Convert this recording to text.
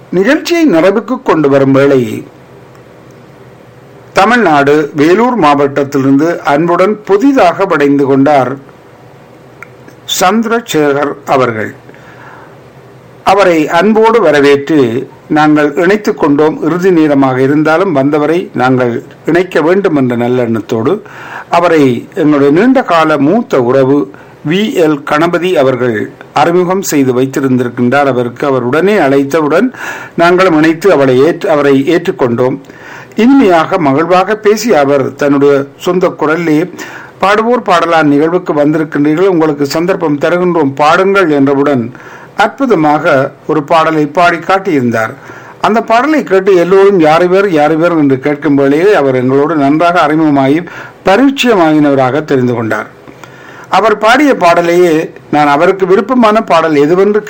நிகழ்ச்சியை நிறைவுக்கு கொண்டு வரும் வேளை தமிழ்நாடு வேலூர் மாவட்டத்திலிருந்து அன்புடன் புதிதாக படைந்து கொண்டார் சந்திரசேகர் அவர்கள் அவரை அன்போடு வரவேற்று நாங்கள் இணைத்துக் கொண்டோம் இறுதி நேரமாக இருந்தாலும் வந்தவரை நாங்கள் இணைக்க வேண்டும் என்ற நல்லெண்ணத்தோடு அவரை எங்களுடைய நீண்ட கால மூத்த உறவு வி எல் கணபதி அவர்கள் அறிமுகம் செய்து வைத்திருந்திருக்கின்றார் அவருக்கு அவர் உடனே அழைத்தவுடன் நாங்களும் இணைத்து அவளை ஏற்று அவரை ஏற்றுக்கொண்டோம் இனிமையாக மகிழ்வாக பேசிய அவர் தன்னுடைய சொந்த குரலிலே பாடுவோர் பாடலான் நிகழ்வுக்கு வந்திருக்கின்றீர்கள் உங்களுக்கு சந்தர்ப்பம் தருகின்றோம் பாடுங்கள் என்றவுடன் அற்புதமாக ஒரு பாடலை பாடி காட்டியிருந்தார் அந்த பாடலை கேட்டு எல்லோரும் யாரிவர் யாரிவர் என்று கேட்கும் வேளையே அவர் எங்களோடு நன்றாக அறிமுகமாகி பரிச்சயமாகினவராக தெரிந்து கொண்டார் அவர் பாடிய பாடலையே நான் அவருக்கு விருப்பமான பாடல் எதுவென்று